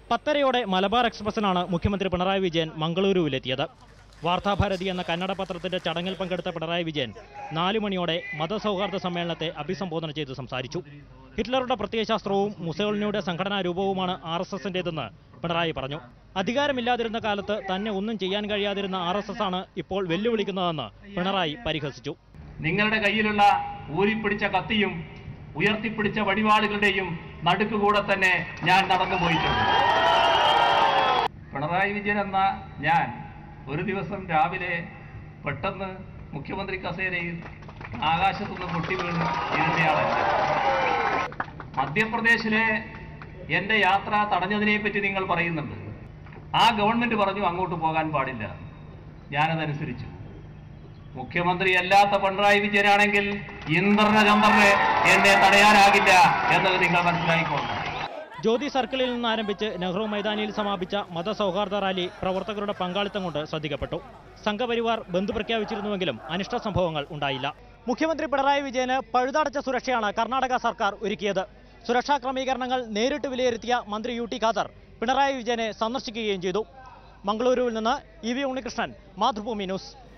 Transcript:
പത്തരയോടെ മലബാർ എക്സ്പ്രസിനാണ് മുഖ്യമന്ത്രി പിണറായി വിജയൻ മംഗളൂരുവിലെത്തിയത് വാർത്താഭാരതി എന്ന കന്നഡ പത്രത്തിന്റെ ചടങ്ങിൽ പങ്കെടുത്ത പിണറായി വിജയൻ നാലു മണിയോടെ മതസൗഹാർദ്ദ സമ്മേളനത്തെ അഭിസംബോധന ചെയ്ത് സംസാരിച്ചു ഹിറ്റ്ലറുടെ പ്രത്യയശാസ്ത്രവും മുസോളിനിയുടെ സംഘടനാ രൂപവുമാണ് ആർ എസ് എസിന്റേതെന്ന് പിണറായി പറഞ്ഞു അധികാരമില്ലാതിരുന്ന കാലത്ത് തന്നെ ഒന്നും ചെയ്യാൻ കഴിയാതിരുന്ന ആർ എസ് എസ് ആണ് ഇപ്പോൾ വെല്ലുവിളിക്കുന്നതെന്ന് പിണറായി പരിഹസിച്ചു നിങ്ങളുടെ കയ്യിലുള്ള ഊരിപ്പിടിച്ച കത്തിയും ഉയർത്തിപ്പിടിച്ച വടിവാളുകളുടെയും നടുക്കുകൂടെ തന്നെ ഞാൻ നടന്നുപോയിട്ടുണ്ട് പിണറായി വിജയൻ എന്ന ഞാൻ ഒരു ദിവസം രാവിലെ പെട്ടെന്ന് മുഖ്യമന്ത്രി കസേരയിൽ ആകാശത്തുനിന്ന് പൊട്ടി വീണ് ഇരുന്നയാളല്ല മധ്യപ്രദേശിലെ എൻ്റെ യാത്ര തടഞ്ഞതിനെ പറ്റി നിങ്ങൾ പറയുന്നുണ്ട് ആ ഗവൺമെന്റ് പറഞ്ഞു അങ്ങോട്ട് പോകാൻ പാടില്ല ഞാനതനുസരിച്ചു മുഖ്യമന്ത്രി അല്ലാത്ത പിണറായി വിജയനാണെങ്കിൽ ഇന്ദ്രന ചന്ദ്രന് എന്നെ തടയാനാകില്ല എന്നത് നിങ്ങൾ മനസ്സിലാക്കിക്കോണം ജ്യോതി സർക്കിളിൽ നിന്ന് ആരംഭിച്ച് നെഹ്റു മൈതാനിയിൽ സമാപിച്ച മതസൗഹാർദ്ദ റാലി പ്രവർത്തകരുടെ പങ്കാളിത്തം കൊണ്ട് ശ്രദ്ധിക്കപ്പെട്ടു സംഘപരിവാർ ബന്ദ് പ്രഖ്യാപിച്ചിരുന്നുവെങ്കിലും അനിഷ്ട സംഭവങ്ങൾ ഉണ്ടായില്ല മുഖ്യമന്ത്രി പിണറായി വിജയന് പഴുതടച്ച സുരക്ഷയാണ് കർണാടക സർക്കാർ ഒരുക്കിയത് സുരക്ഷാ ക്രമീകരണങ്ങൾ നേരിട്ട് വിലയിരുത്തിയ മന്ത്രി യു ടി ഖാദർ പിണറായി വിജയനെ സന്ദർശിക്കുകയും ചെയ്തു മംഗളൂരുവിൽ നിന്ന് E V Unnikrishnan Mathrubhumi news